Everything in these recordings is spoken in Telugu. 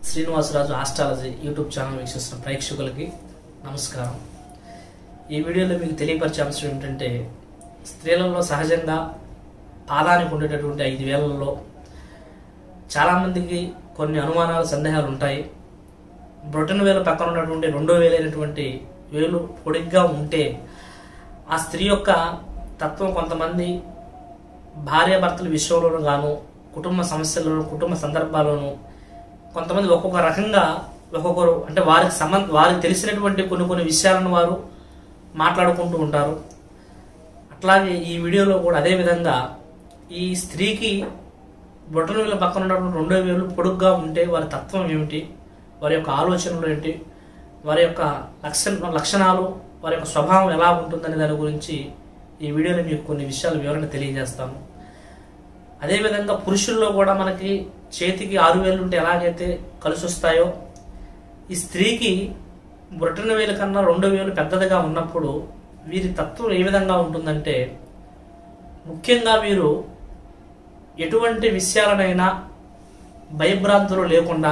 శ్రీనివాసరాజు ఆస్ట్రాలజీ యూట్యూబ్ ఛానల్ వీక్షిస్తున్న ప్రేక్షకులకి నమస్కారం ఈ వీడియోలో మీకు తెలియపరిచే అంశం ఏమిటంటే స్త్రీలలో సహజంగా పాదానికి ఉండేటటువంటి ఐదు వేలల్లో చాలామందికి కొన్ని అనుమానాలు సందేహాలు ఉంటాయి బ్రొటన్ వేలు పక్కన ఉన్నటువంటి రెండో వేలైనటువంటి వేలు పొడిగ్గా ఉంటే ఆ స్త్రీ యొక్క తత్వం కొంతమంది భార్యాభర్తల విషయంలోనూ గాను కుటుంబ సమస్యల్లోనూ కుటుంబ సందర్భాల్లోనూ కొంతమంది ఒక్కొక్క రకంగా ఒక్కొక్కరు అంటే వారికి సంబంధ వారికి తెలిసినటువంటి కొన్ని కొన్ని విషయాలను వారు మాట్లాడుకుంటూ ఉంటారు అట్లాగే ఈ వీడియోలో కూడా అదే విధంగా ఈ స్త్రీకి బొట్టన వేల పక్కన ఉన్నటువంటి రెండో వేలు పొడుగ్గా ఉంటే వారి తత్వం ఏమిటి వారి యొక్క ఆలోచనలు ఏంటి వారి యొక్క లక్షణ లక్షణాలు వారి యొక్క స్వభావం ఎలా ఉంటుందనే దాని గురించి ఈ వీడియోలో మీకు కొన్ని విషయాలు వివరణ తెలియజేస్తాను అదేవిధంగా పురుషుల్లో కూడా మనకి చేతికి ఆరు వేలు ఉంటే ఎలాగైతే కలిసి వస్తాయో ఈ స్త్రీకి బొట్టన వేలు కన్నా రెండు వేలు పెద్దదిగా ఉన్నప్పుడు వీరి తత్వం ఏ విధంగా ఉంటుందంటే ముఖ్యంగా వీరు ఎటువంటి విషయాలనైనా భయభ్రాంతులు లేకుండా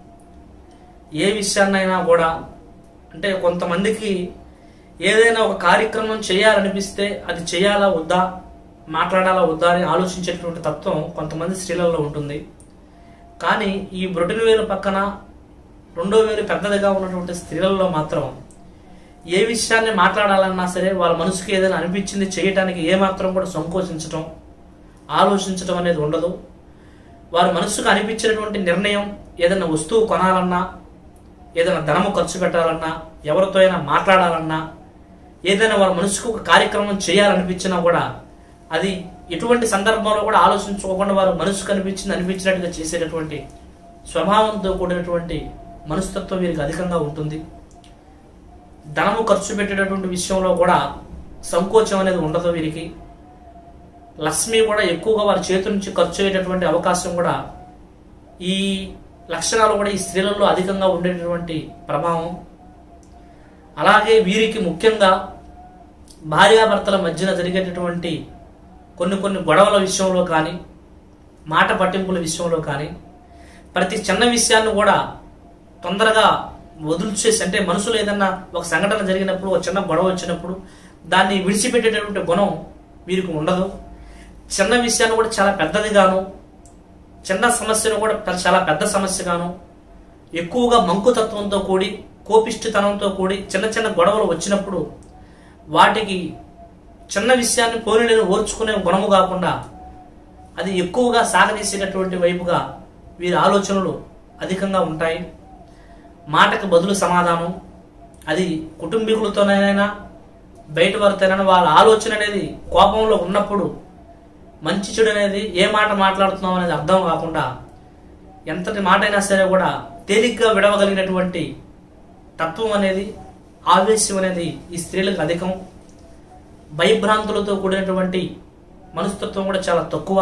ఏ విషయాన్నైనా కూడా అంటే కొంతమందికి ఏదైనా ఒక కార్యక్రమం చేయాలనిపిస్తే అది చేయాలా వద్దా మాట్లాడాలా వద్దా అని ఆలోచించేటటువంటి తత్వం కొంతమంది స్త్రీలలో ఉంటుంది కానీ ఈ బ్రొటిన్ వేలు పక్కన రెండో వేలు పెద్దదిగా ఉన్నటువంటి స్త్రీలలో మాత్రం ఏ విషయాన్ని మాట్లాడాలన్నా సరే వాళ్ళ మనసుకి ఏదైనా అనిపించింది చేయటానికి ఏమాత్రం కూడా సంకోచించటం ఆలోచించటం అనేది ఉండదు వారి మనసుకు అనిపించినటువంటి నిర్ణయం ఏదైనా వస్తువు కొనాలన్నా ఏదైనా ధనము ఖర్చు పెట్టాలన్నా ఎవరితో అయినా మాట్లాడాలన్నా ఏదైనా వారి మనసుకు ఒక కార్యక్రమం చేయాలనిపించినా కూడా అది ఎటువంటి సందర్భంలో కూడా ఆలోచించుకోకుండా వారు మనసుకు అనిపించింది అనిపించినట్టుగా చేసేటటువంటి స్వభావంతో కూడినటువంటి మనస్తత్వం వీరికి అధికంగా ఉంటుంది ధనము ఖర్చు పెట్టేటటువంటి విషయంలో కూడా సంకోచం అనేది ఉండదు వీరికి లక్ష్మి కూడా ఎక్కువగా వారి చేతి నుంచి ఖర్చు అయ్యేటటువంటి అవకాశం కూడా ఈ లక్షణాలు కూడా ఈ స్త్రీలలో అధికంగా ఉండేటటువంటి ప్రభావం అలాగే వీరికి ముఖ్యంగా భార్యాభర్తల మధ్యన జరిగేటటువంటి కొన్ని కొన్ని గొడవల విషయంలో కానీ మాట పట్టింపుల విషయంలో కానీ ప్రతి చిన్న విషయాన్ని కూడా తొందరగా వదిలిచేసి అంటే మనసులో ఏదన్నా ఒక సంఘటన జరిగినప్పుడు ఒక చిన్న గొడవ వచ్చినప్పుడు దాన్ని విడిచిపెట్టేటటువంటి గుణం వీరికి ఉండదు చిన్న విషయాన్ని కూడా చాలా పెద్దదిగాను చిన్న సమస్యను కూడా పెద్ద- చాలా పెద్ద సమస్యగాను ఎక్కువగా మంకుతత్వంతో కూడి కోపిష్టితనంతో కూడి చిన్న చిన్న గొడవలు వచ్చినప్పుడు వాటికి చిన్న విషయాన్ని పోలిని ఓర్చుకునే గుణము కాకుండా అది ఎక్కువగా సాగదీసేటటువంటి వైపుగా వీరి ఆలోచనలు అధికంగా ఉంటాయి మాటకు బదులు సమాధానం అది కుటుంబీకులతోనైనా బయట వారితోనైనా వాళ్ళ ఆలోచన అనేది కోపంలో ఉన్నప్పుడు మంచి చెడు అనేది ఏ మాట మాట్లాడుతున్నాం అనేది అర్థం కాకుండా ఎంతటి మాట అయినా సరే కూడా తేలిగ్గా విడవగలిగినటువంటి తత్వం అనేది ఆవేశం అనేది ఈ స్త్రీలకు అధికం భయభ్రాంతులతో కూడినటువంటి మనస్తత్వం కూడా చాలా తక్కువ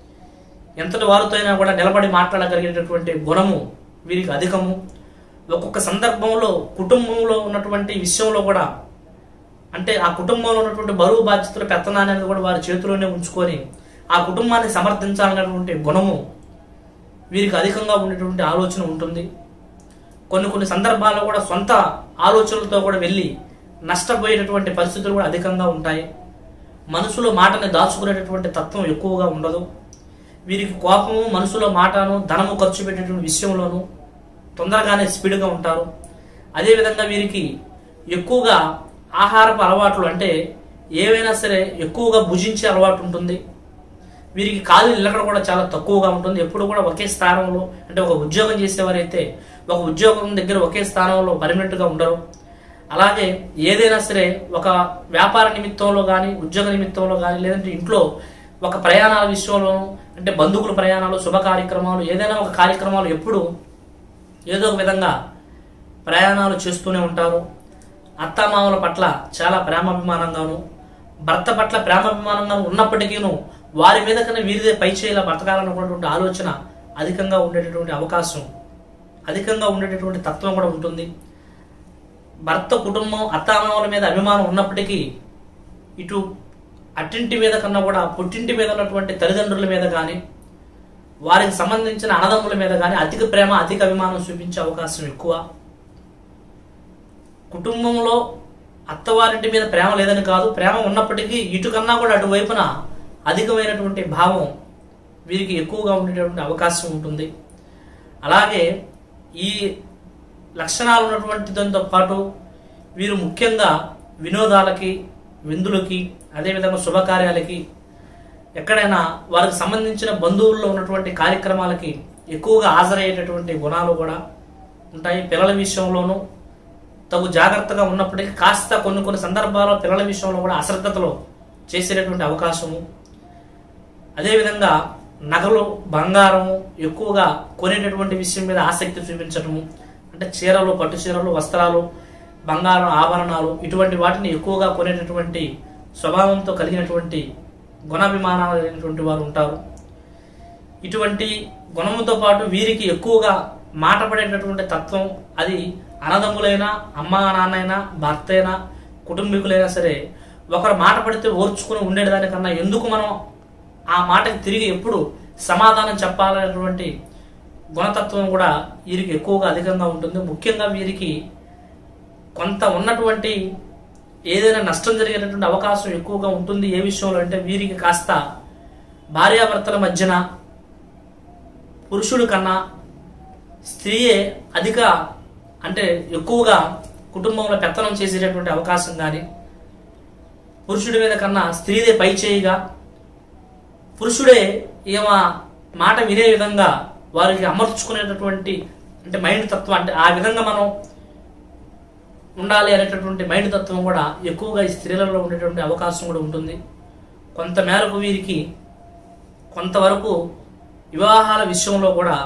ఎంతటి వారితో అయినా కూడా నిలబడి మాట్లాడగలిగేటటువంటి గుణము వీరికి అధికము ఒక్కొక్క సందర్భంలో కుటుంబంలో ఉన్నటువంటి విషయంలో కూడా అంటే ఆ కుటుంబంలో ఉన్నటువంటి బరువు బాధ్యతల పెత్తనాన్ని అనేది కూడా వారి చేతిలోనే ఉంచుకొని ఆ కుటుంబాన్ని సమర్థించాలనేటువంటి గుణము వీరికి అధికంగా ఉండేటువంటి ఆలోచన ఉంటుంది కొన్ని కొన్ని సందర్భాల్లో కూడా సొంత ఆలోచనలతో కూడా వెళ్ళి నష్టపోయేటటువంటి పరిస్థితులు కూడా అధికంగా ఉంటాయి మనసులో మాటని దాచుకునేటటువంటి తత్వం ఎక్కువగా ఉండదు వీరికి కోపము మనసులో మాటను ధనము ఖర్చు పెట్టేటువంటి విషయంలోనూ తొందరగానే స్పీడ్గా ఉంటారు అదేవిధంగా వీరికి ఎక్కువగా ఆహారపు అలవాట్లు అంటే ఏవైనా సరే ఎక్కువగా భుజించే అలవాటు ఉంటుంది వీరికి ఖాళీ నిలకడ కూడా చాలా తక్కువగా ఉంటుంది ఎప్పుడు కూడా ఒకే స్థానంలో అంటే ఒక ఉద్యోగం చేసేవారైతే ఒక ఉద్యోగం దగ్గర ఒకే స్థానంలో పర్మనెంట్గా ఉండరు అలాగే ఏదైనా సరే ఒక వ్యాపార నిమిత్తంలో కానీ ఉద్యోగ నిమిత్తంలో కానీ లేదంటే ఇంట్లో ఒక ప్రయాణాల విషయంలోనూ అంటే బంధువుల ప్రయాణాలు శుభ కార్యక్రమాలు ఏదైనా ఒక కార్యక్రమాలు ఎప్పుడు ఏదో ఒక విధంగా ప్రయాణాలు చేస్తూనే ఉంటారు అత్తామామల పట్ల చాలా ప్రేమాభిమానంగాను భర్త పట్ల ప్రేమాభిమానంగాను ఉన్నప్పటికీను వారి మీద కన్నా వీరిదే పై చేయాల బతకాలనుకున్నటువంటి ఆలోచన అధికంగా ఉండేటటువంటి అవకాశం అధికంగా ఉండేటటువంటి తత్వం కూడా ఉంటుంది భర్త కుటుంబం అత్తామామల మీద అభిమానం ఉన్నప్పటికీ ఇటు అట్టింటి మీద కన్నా కూడా పుట్టింటి మీద ఉన్నటువంటి తల్లిదండ్రుల మీద కానీ వారికి సంబంధించిన అన్నదమ్ముల మీద కానీ అధిక ప్రేమ అధిక అభిమానం చూపించే అవకాశం ఎక్కువ కుటుంబంలో అత్తవారింటి మీద ప్రేమ లేదని కాదు ప్రేమ ఉన్నప్పటికీ ఇటు కన్నా కూడా అటువైపున అధికమైనటువంటి భావం వీరికి ఎక్కువగా ఉండేటువంటి అవకాశం ఉంటుంది అలాగే ఈ లక్షణాలు ఉన్నటువంటి దాంతో పాటు వీరు ముఖ్యంగా వినోదాలకి విందులకి అదేవిధంగా శుభకార్యాలకి ఎక్కడైనా వారికి సంబంధించిన బంధువుల్లో ఉన్నటువంటి కార్యక్రమాలకి ఎక్కువగా హాజరయ్యేటటువంటి గుణాలు కూడా ఉంటాయి పిల్లల విషయంలోనూ తగు జాగ్రత్తగా ఉన్నప్పటికీ కాస్త కొన్ని కొన్ని సందర్భాల్లో పిల్లల విషయంలో కూడా అశ్రద్ధతలో చేసేటటువంటి అవకాశము అదేవిధంగా నగలు బంగారము ఎక్కువగా కొనేటటువంటి విషయం మీద ఆసక్తి చూపించటము అంటే చీరలు పట్టు చీరలు వస్త్రాలు బంగారం ఆభరణాలు ఇటువంటి వాటిని ఎక్కువగా కొనేటటువంటి స్వభావంతో కలిగినటువంటి గుణాభిమానాలు కలిగినటువంటి వారు ఉంటారు ఇటువంటి గుణముతో పాటు వీరికి ఎక్కువగా మాట పడేటటువంటి తత్వం అది అన్నదమ్ములైనా అమ్మ నాన్నైనా భర్త అయినా కుటుంబీకులైనా సరే ఒకరు మాట పడితే ఓర్చుకుని ఉండేదానికన్నా ఎందుకు మనం ఆ మాటకి తిరిగి ఎప్పుడు సమాధానం చెప్పాలనేటువంటి గుణతత్వం కూడా వీరికి ఎక్కువగా అధికంగా ఉంటుంది ముఖ్యంగా వీరికి కొంత ఉన్నటువంటి ఏదైనా నష్టం జరిగేటటువంటి అవకాశం ఎక్కువగా ఉంటుంది ఏ విషయంలో అంటే వీరికి కాస్త భార్యాభర్తల మధ్యన పురుషుడు కన్నా స్త్రీయే అధిక అంటే ఎక్కువగా కుటుంబంలో పెత్తనం చేసేటటువంటి అవకాశం కానీ పురుషుడి మీద కన్నా స్త్రీదే పై చేయిగా పురుషుడే ఈమె మాట వినే విధంగా వారికి అమర్చుకునేటటువంటి అంటే మైండ్ తత్వం అంటే ఆ విధంగా మనం ఉండాలి అనేటటువంటి మైండ్ తత్వం కూడా ఎక్కువగా ఈ స్త్రీలలో ఉండేటువంటి అవకాశం కూడా ఉంటుంది కొంత మేరకు వీరికి కొంతవరకు వివాహాల విషయంలో కూడా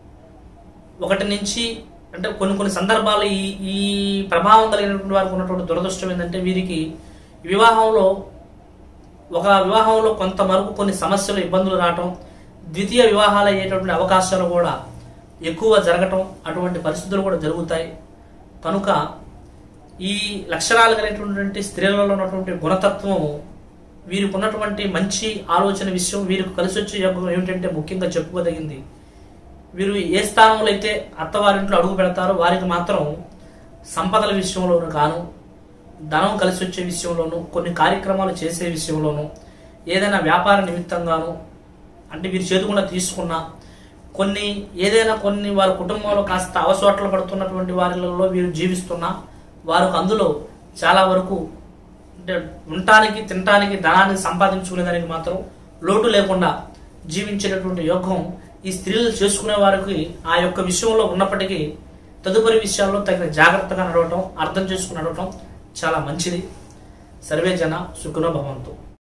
ఒకటి నుంచి అంటే కొన్ని కొన్ని సందర్భాలు ఈ ఈ ప్రభావం కలిగినటువంటి వారికి ఉన్నటువంటి దురదృష్టం ఏంటంటే వీరికి వివాహంలో ఒక వివాహంలో కొంతవరకు కొన్ని సమస్యలు ఇబ్బందులు రావటం ద్వితీయ వివాహాలు అయ్యేటటువంటి అవకాశాలు కూడా ఎక్కువ జరగటం అటువంటి పరిస్థితులు కూడా జరుగుతాయి కనుక ఈ లక్షణాలు కలిగినటువంటి స్త్రీలలో ఉన్నటువంటి గుణతత్వం వీరికి ఉన్నటువంటి మంచి ఆలోచన విషయం వీరికి కలిసి వచ్చే యోగం ఏమిటంటే ముఖ్యంగా చెప్పుకోదగింది వీరు ఏ స్థానంలో అయితే అత్తవారింట్లో అడుగు పెడతారో వారికి మాత్రం సంపదల విషయంలోనూ గాను ధనం కలిసి వచ్చే విషయంలోనూ కొన్ని కార్యక్రమాలు చేసే విషయంలోనూ ఏదైనా వ్యాపార నిమిత్తంగాను అంటే వీరు చేతుకుండా తీసుకున్న కొన్ని ఏదైనా కొన్ని వారి కుటుంబంలో కాస్త అవసోట్లు పడుతున్నటువంటి వారిలో వీరు జీవిస్తున్నా వారికి అందులో చాలా వరకు అంటే ఉండటానికి తినటానికి ధనాన్ని సంపాదించుకునే దానికి మాత్రం లోటు లేకుండా జీవించేటటువంటి యోగం ఈ స్త్రీలు చేసుకునే వారికి ఆ యొక్క విషయంలో ఉన్నప్పటికీ తదుపరి విషయాల్లో తగిన జాగ్రత్తగా నడవటం అర్థం చేసుకుని నడవటం చాలా మంచిది సర్వే జన సుఖనో భవంతు